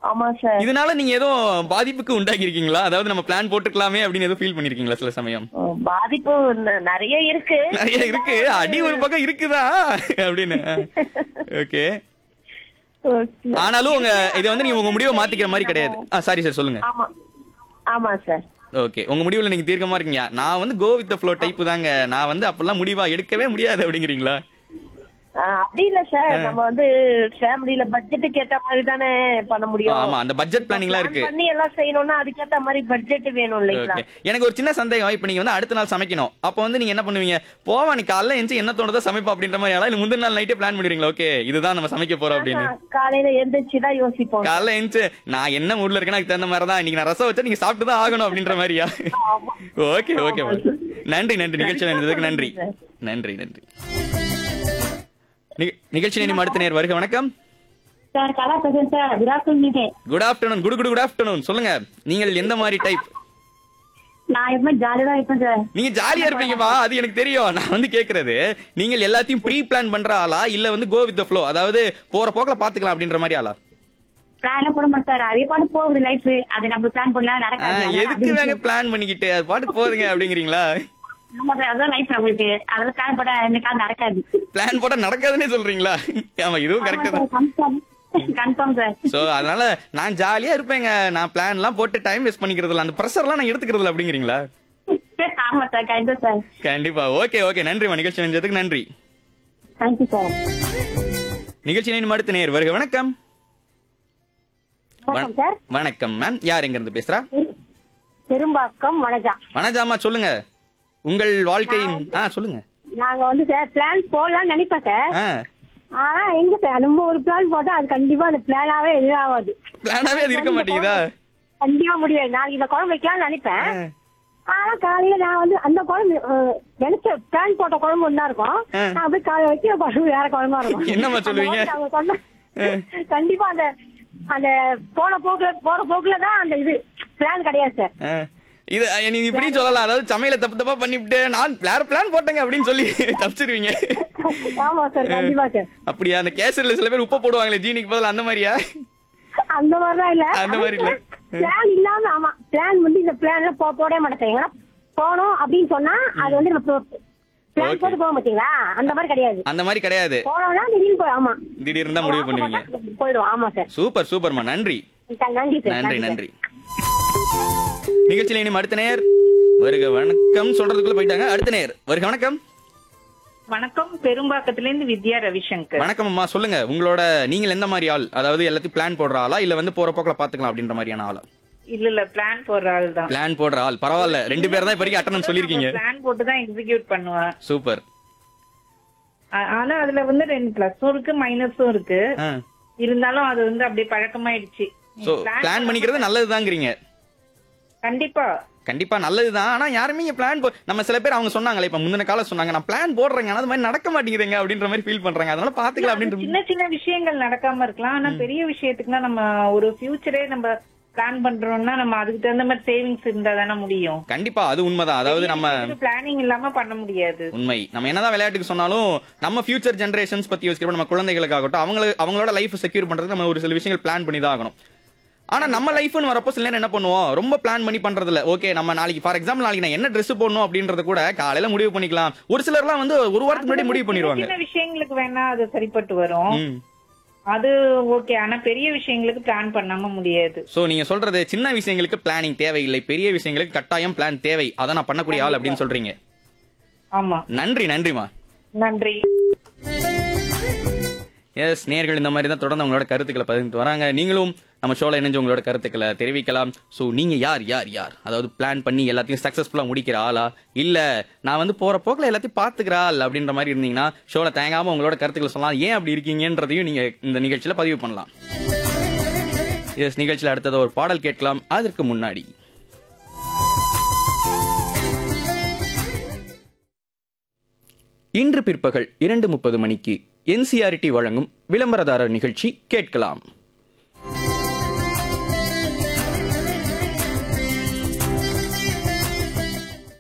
ஆமா சார் இதனால நீங்க எதுவும் பாதிப்புக்கு உண்டாக்கி இருக்கீங்களா அதாவது நம்ம பிளான் போட்டுக்கலாமே அப்படின்னு எதுவும் ஃபீல் பண்ணிருக்கீங்களா சில சமயம் பாதிப்பு ந- நிறைய இருக்கு நிறைய இருக்கு அடி ஒரு பக்கம் இருக்குதா அப்படின்னு ஓகே Okay. ஆனாலும் உங்க இது வந்து நீங்க உங்க முடிவை மாத்திக்கிற மாதிரி கிடையாது சாரி சார் சொல்லுங்க ஆமா ஆமா சார் ஓகே உங்க முடிவுல நீங்க தீர்க்கமா இருக்கீங்க நான் வந்து கோ வித் ஃப்ளோ டைப் தாங்க நான் வந்து அப்பெல்லாம் முடிவா எடுக்கவே முடியாது அப்படிங்கிறீங்களா ஆஹ் அப்படி இல்ல சார் நம்ம வந்து ஃபேமிலில பட்ஜெட்டுக்கு ஏத்த மாதிரி தானே பண்ண முடியும் ஆமா அந்த பட்ஜெட் பிளானிங்லாம் இருக்கு Plan பண்ணி எல்லாம் செய்யணும்னா அதுக்கேத்த மாதிரி பட்ஜெட் வேணும் இல்லைங்களா ஓகே எனக்கு ஒரு சின்ன சந்தேகம் இப்ப நீங்க வந்து அடுத்த நாள் சமைக்கணும் அப்ப வந்து நீங்க என்ன பண்ணுவீங்க போவா நீ காலைல எந்திச்சு என்ன தோணுதோ சமைப்பா அப்படின்ற மாதிரி ஆளா இல்ல முந்தின நாள் நைட்டே பிளான் பண்ணிடுறீங்களா ஓகே இதுதான் நம்ம சமைக்க போறோம் அப்படின்னு ஆஹ் காலையில எந்திரிச்சு தான் யோசிப்போம் காலைல எந்திச்சு நான் என்ன மூட்ல இருக்கேன்னு அதுக்கு தகுந்த மாதிரி தான் இன்னைக்கு நான் ரசம் வச்சா நீங்க சாப்பிட்டு தான் ஆகணும் அப்படின்ற மாதிரியா ஆமா. ஓகே ஓகே நன்றி நன்றி நிகழ்ச்சியில் இருந்ததுக்கு நன்றி நன்றி நன்றி நிக- நிகழ்ச்சி நேரம் அடுத்த நேர் வருக வணக்கம் சார் கலா பேசுறேன் sir good afternoon good afternoon good good good afternoon சொல்லுங்க நீங்கள் எந்த மாதிரி டைப் நான் எப்பவுமே ஜாலியா தான் இருப்பேன் சார் நீங்க ஜாலியா இருப்பீங்கப்பா அது எனக்கு தெரியும் நான் வந்து கேக்குறது நீங்கள் எல்லாத்தையும் ப்ரீ பிளான் பண்ற ஆளா இல்ல வந்து கோ வித் ஃப்ளோ அதாவது போற போக்குல பாத்துக்கலாம் அப்படின்ற மாதிரி ஆளா பிளான் போட மாட்டேன் சார் அதே பாட்டு போகுது லைஃப் அது நம்ம பிளான் பண்ணலாம் ஆ, நடக்காது எதுக்கு வேங்க பிளான் பண்ணிக்கிட்டு அது பாட்டு போதுங்க அப்படிங்கிறீங்களா ஆமா சார் அதான் லைஃப் நம்மளுக்கு அதெல்லாம் பிளான் போட என்னைக்காவது நடக்காது பிளான் போட்டா நடக்காதுன்னே சொல்றீங்களா ஆமா இதுவும் கரெக்ட் தான் கன்ஃபார்ம் கன்ஃபார்ம் சார் சோ அதனால நான் ஜாலியா இருப்பேங்க நான் பிளான் எல்லாம் போட்டு டைம் வேஸ்ட் பண்ணிக்கிறது இல்ல அந்த ப்ரெஷர் எல்லாம் நான் எடுத்துக்கிறது இல்ல அப்படிங்கிறீங்களா ஆமா சார் கண்டிப்பா சார் கண்டிப்பா ஓகே ஓகே நன்றி நிகழ்ச்சி செஞ்சதுக்கு நன்றி தேங்க்யூ சார் நிகழ்ச்சி நேரம் அடுத்த நேர் வருக வணக்கம் வணக்கம் சார் வணக்கம் மேம் யார் எங்க இருந்து பேசுறா பெரும்பாக்கம் வனஜா வனஜாமா சொல்லுங்க உங்கள் வாழ்க்கையின் ஆ சொல்லுங்க நாங்க வந்து சார் பிளான் போடலாம்னு நினைப்பேன் சார் ஆ ஆனா எங்க சார் நம்ம ஒரு பிளான் போட்டா அது கண்டிப்பா அந்த பிளானாவே எதிராகாது பிளானாவே அது இருக்க மாட்டேங்குதா கண்டிப்பா முடியாது நாளைக்கு இந்த குழம்பு வைக்கலாம்னு நினைப்பேன் ஆ. ஆனா காலையில நான் வந்து அந்த குழம்பு அஹ், நினைச்ச பிளான் போட்ட குழம்பு ஒண்ணா இருக்கும் ஆ. நான் போய் காலையில வைக்கிற குழம்பு வேற குழம்பா இருக்கும் என்னம்மா சொல்லுவீங்க? அந்த மாதிரி அவங்க சொன்ன- கண்டிப்பா அந்த அந்த போன போக்குல போற போக்குல தான் அந்த இது பிளான் கிடையாது சார் ஆ. இது அஹ், நீங்க இப்படி சொல்லலாம் அதாவது சமையல தப்பு தப்பா பண்ணிவிட்டு நான் வேற பிளான் போட்டேங்க அப்படின்னு சொல்லி தப்பிச்சிருவீங்க ஆமா சார் கண்டிப்பா சார் அப்படியா அந்த கேசரில சில பேர் உப்பு போடுவாங்களே ஜீனிக்கு பதிலா அந்த மாதிரியா அந்த மாதிரிலாம் இல்ல அந்த மாதிரி இல்ல. பிளான் இல்லாம ஆமா பிளான் வந்து இந்த பிளான்ல போ போடவே மாட்டேன் ஏன்னா போனோம் அப்படின்னு சொன்னா அது வந்து நம்ம பிளான் Okay. போட்டு போக மாட்டீங்களா அந்த மாதிரி கிடையாது அந்த மாதிரி கிடையாது போனோம்னா திடீர்னு போய் ஆமா திடீர்னு தான் முடிவு பண்ணுவீங்க போயிடுவோம் ஆமா சார் சூப்பர் சூப்பர்மா நன்றி நன்றி சார் நன்றி சார். நன்றி நிகழ்ச்சியில இனி அடுத்த நேர் வருக வணக்கம் சொல்றதுக்குள்ள போயிட்டாங்க அடுத்த நேர் வருக வணக்கம் வணக்கம் பெரும்பாக்கத்துல இருந்து வித்யா ரவிசங்கர் வணக்கம் அம்மா சொல்லுங்க உங்களோட நீங்கள் எந்த மாதிரி ஆள் அதாவது எல்லாத்தையும் பிளான் போடுற ஆளா இல்ல வந்து போற போக்குல பாத்துக்கலாம் அப்படின்ற மாதிரியான ஆளா இல்ல இல்ல பிளான் போடுற ஆள் தான் பிளான் போடுற ஆள் பரவாயில்ல ரெண்டு பேர் தான் இப்ப வரைக்கும் அட்டனம் சொல்லிருக்கீங்க பிளான் போட்டு தான் எக்ஸிக்யூட் பண்ணுவேன் சூப்பர் ஆ- ஆனா அதுல வந்து ரெண்டு பிளஸும் இருக்கு மைனஸும் இருக்கு ஆ. இருந்தாலும் அது வந்து அப்படியே பழக்கமாயிடுச்சு சோ Plan பிளான் பண்ணிக்கிறது நல்லதுதாங்கிறீங்க கண்டிப்பா கண்டிப்பா நல்லதுதான் ஆனா யாருமே இங்க பிளான் நம்ம சில பேர் அவங்க சொன்னாங்களே இப்ப முந்தின காலம் சொன்னாங்க நான் பிளான் போடுறேங்க ஆனா அது மாதிரி நடக்க மாட்டேங்குதுங்க அப்படின்ற மாதிரி ஃபீல் பண்றாங்க அதனால பாத்துக்கலாம் அப்படின்ற சின்ன சின்ன விஷயங்கள் நடக்காம இருக்கலாம் ஆனா பெரிய விஷயத்துக்குலாம் நம்ம ஒரு ஃபியூச்சரே நம்ம பிளான் பண்றோம்னா நம்ம அதுக்கு தகுந்த மாதிரி சேவிங்ஸ் இருந்தா தானே முடியும் கண்டிப்பா அது உண்மைதான் அதாவது நம்ம பிளானிங் இல்லாம பண்ண முடியாது உண்மை நம்ம என்னதான் விளையாட்டுக்கு சொன்னாலும் நம்ம ஃபியூச்சர் ஜெனரேஷன்ஸ் பத்தி யோசிக்கிறோம் நம்ம குழந்தைகளுக்காகட்டும் அவங்கள அவங்களோட லைஃப் செக்யூர் பண்றதுக்கு நம்ம ஒரு சில விஷயங்கள் பிளான் பண்ணி தான் ஆகணும் ஆனா நம்ம லைஃப்னு வரப்போ சில நேரம் என்ன பண்ணுவோம் ரொம்ப பிளான் பண்ணி பண்றது இல்ல ஓகே நம்ம நாளைக்கு ஃபார் எக்ஸாம்பிள் நாளைக்கு நான் என்ன Dress போடணும் அப்படின்றத கூட காலையில முடிவு பண்ணிக்கலாம் ஒரு சிலர்லாம் வந்து ஒரு வாரத்துக்கு முன்னாடி முடிவு பண்ணிடுவாங்க சின்ன விஷயங்களுக்கு வேணா அது சரிப்பட்டு வரும் ம் அது ஓகே ஆனா பெரிய விஷயங்களுக்கு பிளான் பண்ணாம முடியாது சோ நீங்க சொல்றது சின்ன விஷயங்களுக்கு பிளானிங் தேவையில்லை பெரிய விஷயங்களுக்கு கட்டாயம் பிளான் தேவை அதை நான் பண்ணக்கூடிய ஆள் அப்படின்னு சொல்றீங்க ஆமா நன்றி நன்றிமா நன்றி எஸ் நேர்கள் இந்த மாதிரி தான் தொடர்ந்து உங்களோட கருத்துக்களை பகிர்ந்து வராங்க நீங்களும் நம்ம ஷோல இணைஞ்சு உங்களோட கருத்துக்களை தெரிவிக்கலாம் ஸோ நீங்க யார் யார் யார் அதாவது பிளான் பண்ணி எல்லாத்தையும் சக்சஸ்ஃபுல்லா முடிக்கிற ஆளா இல்ல நான் வந்து போற போக்கில் எல்லாத்தையும் பாத்துக்கிற ஆள் அப்படின்ற மாதிரி இருந்தீங்கன்னா ஷோல தேங்காம உங்களோட கருத்துக்களை சொல்லலாம் ஏன் அப்படி இருக்கீங்கன்றதையும் நீங்க இந்த நிகழ்ச்சியில பதிவு பண்ணலாம் எஸ் நிகழ்ச்சியில் அடுத்தது ஒரு பாடல் கேட்கலாம் அதற்கு முன்னாடி இன்று பிற்பகல் இரண்டு முப்பது மணிக்கு என்சிஆர்டி வழங்கும் விளம்பரதாரர் நிகழ்ச்சி கேட்கலாம்